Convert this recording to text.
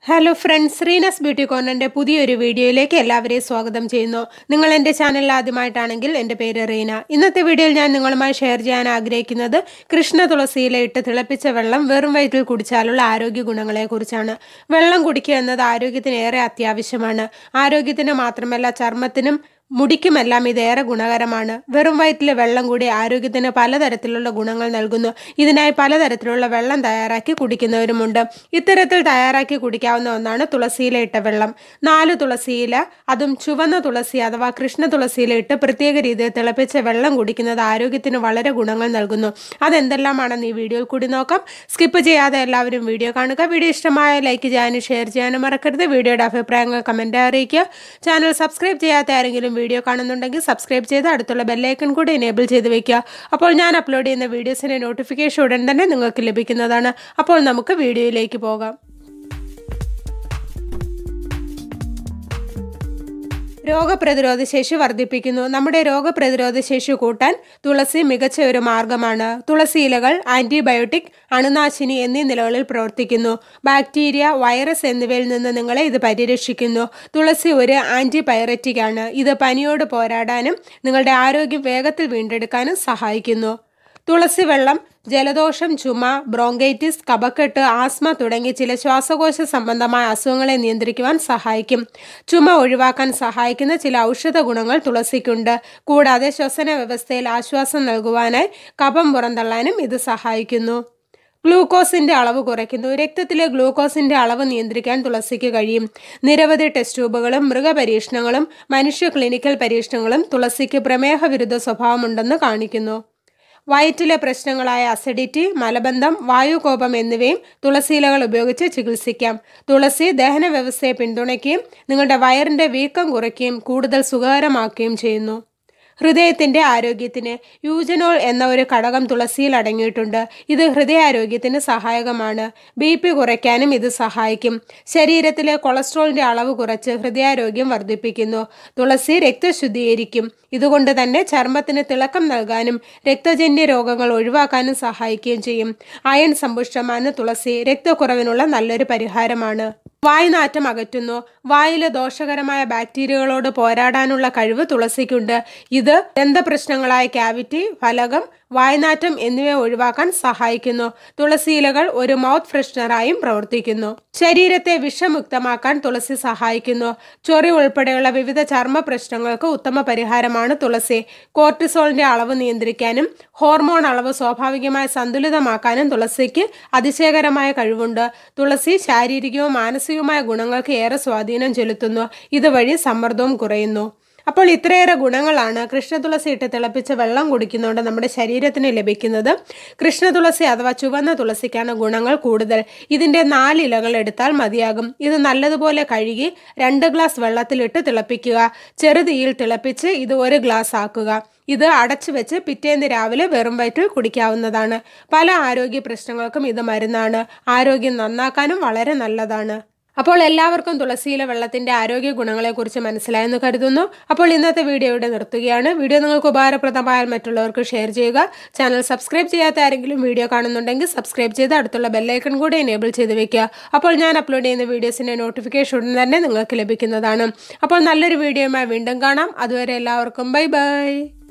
hello friends Reena's beauty കോർണറിൻ്റെ പുതിയൊരു വീഡിയോയിലേക്ക് എല്ലാവരെയും സ്വാഗതം ചെയ്യുന്നു നിങ്ങൾ എൻ്റെ ചാനലിൽ ആദ്യമായിട്ടാണെങ്കിൽ എൻ്റെ പേര് റീന ഇന്നത്തെ വീഡിയോയിൽ ഞാൻ നിങ്ങളുമായി ഷെയർ ചെയ്യാൻ ആഗ്രഹിക്കുന്നത് കൃഷ്ണ തുളസിയില ഇട്ട് തിളപ്പിച്ച വെള്ളം വെറും വയറ്റിൽ കുടിച്ചാലുള്ള ആരോഗ്യ ഗുണങ്ങളെക്കുറിച്ചാണ് വെള്ളം കുടിക്കുക എന്നത് ആരോഗ്യത്തിന് ഏറെ അത്യാവശ്യമാണ് ആരോഗ്യത്തിന് മാത്രമല്ല ചർമ്മത്തിനും മുടിക്കുമെല്ലാം ഇതേറെ ഗുണകരമാണ് വെറും വയറ്റിലെ വെള്ളം കൂടി ആരോഗ്യത്തിന് പലതരത്തിലുള്ള ഗുണങ്ങൾ നൽകുന്നു ഇതിനായി പലതരത്തിലുള്ള വെള്ളം തയ്യാറാക്കി കുടിക്കുന്നവരുമുണ്ട് ഇത്തരത്തിൽ തയ്യാറാക്കി കുടിക്കാവുന്ന ഒന്നാണ് തുളസിയില ഇട്ട വെള്ളം നാല് തുളസിയില അതും ചുവന്ന തുളസി അഥവാ കൃഷ്ണ തുളസിയില ഇട്ട് പ്രത്യേക രീതിയിൽ തിളപ്പിച്ച വെള്ളം കുടിക്കുന്നത് ആരോഗ്യത്തിന് വളരെ ഗുണങ്ങൾ നൽകുന്നു അതെന്തെല്ലാമാണെന്ന് ഈ വീഡിയോയിൽ കൂടി നോക്കാം സ്കിപ്പ് ചെയ്യാതെ എല്ലാവരും വീഡിയോ കാണുക വീഡിയോ ഇഷ്ടമായ ലൈക്ക് ചെയ്യാനും ഷെയർ ചെയ്യാനും മറക്കരുത് വീഡിയോയുടെ അഭിപ്രായങ്ങൾ കമൻറ്റ് അറിയിക്കുക ചാനൽ സബ്സ്ക്രൈബ് ചെയ്യാത്ത ആരെങ്കിലും വീഡിയോ കാണുന്നുണ്ടെങ്കിൽ സബ്സ്ക്രൈബ് ചെയ്ത് അടുത്തുള്ള ബെല്ലൈക്കൺ കൂടി എനേബിൾ ചെയ്ത് വെക്കുക അപ്പോൾ ഞാൻ അപ്ലോഡ് ചെയ്യുന്ന വീഡിയോസിൻ്റെ നോട്ടിഫിക്കേഷൻ ഉടൻ തന്നെ നിങ്ങൾക്ക് ലഭിക്കുന്നതാണ് അപ്പോൾ നമുക്ക് വീഡിയോയിലേക്ക് പോകാം രോഗപ്രതിരോധ ശേഷി വർദ്ധിപ്പിക്കുന്നു നമ്മുടെ രോഗപ്രതിരോധ ശേഷി കൂട്ടാൻ തുളസി മികച്ച ഒരു മാർഗമാണ് തുളസി ഇലകൾ ആന്റിബയോട്ടിക് അണുനാശിനി എന്നീ നിലകളിൽ പ്രവർത്തിക്കുന്നു ബാക്ടീരിയ വൈറസ് എന്നിവയിൽ നിന്ന് നിങ്ങളെ ഇത് പരിരക്ഷിക്കുന്നു തുളസി ഒരു ആന്റിപൈററ്റിക് ആണ് ഇത് പനിയോട് പോരാടാനും നിങ്ങളുടെ ആരോഗ്യം വേഗത്തിൽ വീണ്ടെടുക്കാനും സഹായിക്കുന്നു തുളസി വെള്ളം ജലദോഷം ചുമ ബ്രോങ്കൈറ്റിസ് കഫക്കെട്ട് ആസ്മ തുടങ്ങി ചില ശ്വാസകോശ സംബന്ധമായ അസുഖങ്ങളെ നിയന്ത്രിക്കുവാൻ സഹായിക്കും ചുമ ഒഴിവാക്കാൻ സഹായിക്കുന്ന ചില ഔഷധ ഗുണങ്ങൾ തുളസിക്കുണ്ട് കൂടാതെ ശ്വസന വ്യവസ്ഥയിൽ ആശ്വാസം നൽകുവാനായി കഫം പുറന്തള്ളാനും ഇത് സഹായിക്കുന്നു ഗ്ലൂക്കോസിന്റെ അളവ് കുറയ്ക്കുന്നു രക്തത്തിലെ ഗ്ലൂക്കോസിന്റെ അളവ് നിയന്ത്രിക്കാൻ തുളസിക്ക് കഴിയും നിരവധി ടെസ്റ്റ് ട്യൂബുകളും മൃഗപരീക്ഷണങ്ങളും മനുഷ്യ ക്ലിനിക്കൽ പരീക്ഷണങ്ങളും തുളസിക്ക് പ്രമേഹ വിരുദ്ധ സ്വഭാവമുണ്ടെന്ന് കാണിക്കുന്നു വയറ്റിലെ പ്രശ്നങ്ങളായ അസിഡിറ്റി മലബന്ധം വായുകോപം എന്നിവയും തുളസിയിലകൾ ഉപയോഗിച്ച് ചികിത്സിക്കാം തുളസി ദഹന വ്യവസ്ഥയെ പിന്തുണയ്ക്കുകയും നിങ്ങളുടെ വയറിന്റെ വീക്കം കുറയ്ക്കുകയും കൂടുതൽ സുഖകരമാക്കുകയും ചെയ്യുന്നു ഹൃദയത്തിന്റെ ആരോഗ്യത്തിന് യൂജനോൾ എന്ന ഒരു ഘടകം തുളസിയിൽ അടങ്ങിയിട്ടുണ്ട് ഇത് ഹൃദയാരോഗ്യത്തിന് സഹായകമാണ് ബി പി കുറയ്ക്കാനും ഇത് സഹായിക്കും ശരീരത്തിലെ കൊളസ്ട്രോളിന്റെ അളവ് കുറച്ച് ഹൃദയാരോഗ്യം വർദ്ധിപ്പിക്കുന്നു തുളസി രക്തശുദ്ധീകരിക്കും ഇതുകൊണ്ട് തന്നെ ചർമ്മത്തിന് തിളക്കം നൽകാനും രക്തജന്യ രോഗങ്ങൾ ഒഴിവാക്കാനും സഹായിക്കുകയും ചെയ്യും അയൺ സമ്പുഷ്ടമാണ് തുളസി രക്തക്കുറവിനുള്ള നല്ലൊരു പരിഹാരമാണ് വായുനാറ്റം അകറ്റുന്നു വായിലെ ദോഷകരമായ ബാക്ടീരിയകളോട് പോരാടാനുള്ള കഴിവ് തുളസിക്കുണ്ട് ഇത് ദന്തപ്രശ്നങ്ങളായ ക്യാവിറ്റി ഫലകം വായനാറ്റം എന്നിവ ഒഴിവാക്കാൻ സഹായിക്കുന്നു തുളസിയിലകൾ ഒരു മൗത്ത് ഫ്രഷ്നറായും പ്രവർത്തിക്കുന്നു ശരീരത്തെ വിഷമുക്തമാക്കാൻ തുളസി സഹായിക്കുന്നു ചൊറി ഉൾപ്പെടെയുള്ള വിവിധ ചർമ്മ പ്രശ്നങ്ങൾക്ക് ഉത്തമ പരിഹാരമാണ് തുളസി കോർട്ടിസോളിന്റെ അളവ് നിയന്ത്രിക്കാനും ഹോർമോൺ അളവ് സ്വാഭാവികമായി സന്തുലിതമാക്കാനും തുളസിക്ക് അതിശയകരമായ കഴിവുണ്ട് തുളസി ശാരീരികവും മാനസികവുമായ ഗുണങ്ങൾക്ക് ഏറെ സ്വാധീനം ചെലുത്തുന്നു ഇതുവഴി സമ്മർദ്ദവും കുറയുന്നു അപ്പോൾ ഇത്രയേറെ ഗുണങ്ങളാണ് കൃഷ്ണതുളസി ഇട്ട് തിളപ്പിച്ച് വെള്ളം കുടിക്കുന്നതുകൊണ്ട് നമ്മുടെ ശരീരത്തിന് ലഭിക്കുന്നത് കൃഷ്ണതുളസി അഥവാ ചുവന്ന തുളസിക്കാണ് ഗുണങ്ങൾ കൂടുതൽ ഇതിൻ്റെ നാല് ഇലകൾ എടുത്താൽ മതിയാകും ഇത് നല്ലതുപോലെ കഴുകി രണ്ട് ഗ്ലാസ് വെള്ളത്തിലിട്ട് തിളപ്പിക്കുക ചെറുതീയിൽ തിളപ്പിച്ച് ഇത് ഒരു ഗ്ലാസ് ആക്കുക ഇത് അടച്ചു വെച്ച് പിറ്റേന്ന് രാവിലെ വെറും വയറ്റിൽ കുടിക്കാവുന്നതാണ് പല ആരോഗ്യ പ്രശ്നങ്ങൾക്കും ഇത് മരുന്നാണ് ആരോഗ്യം നന്നാക്കാനും വളരെ നല്ലതാണ് അപ്പോൾ എല്ലാവർക്കും തുളസിയിലെ വെള്ളത്തിന്റെ ആരോഗ്യ ഗുണങ്ങളെക്കുറിച്ച് മനസ്സിലായെന്ന് കരുതുന്നു അപ്പോൾ ഇന്നത്തെ വീഡിയോ ഇവിടെ നിർത്തുകയാണ് വീഡിയോ നിങ്ങൾക്ക് ഉപകാരപ്രദമായാൽ മറ്റുള്ളവർക്ക് ഷെയർ ചെയ്യുക ചാനൽ സബ്സ്ക്രൈബ് ചെയ്യാത്ത ആരെങ്കിലും വീഡിയോ കാണുന്നുണ്ടെങ്കിൽ സബ്സ്ക്രൈബ് ചെയ്ത് അടുത്തുള്ള ബെല്ലൈക്കൺ കൂടി എനേബിൾ ചെയ്ത് വെക്കുക അപ്പോൾ ഞാൻ അപ്ലോഡ് ചെയ്യുന്ന വീഡിയോസിന്റെ നോട്ടിഫിക്കേഷൻ ഉടൻ തന്നെ നിങ്ങൾക്ക് ലഭിക്കുന്നതാണ് അപ്പോൾ നല്ലൊരു വീഡിയോയുമായി വീണ്ടും കാണാം അതുവരെ എല്ലാവർക്കും ബൈ ബൈ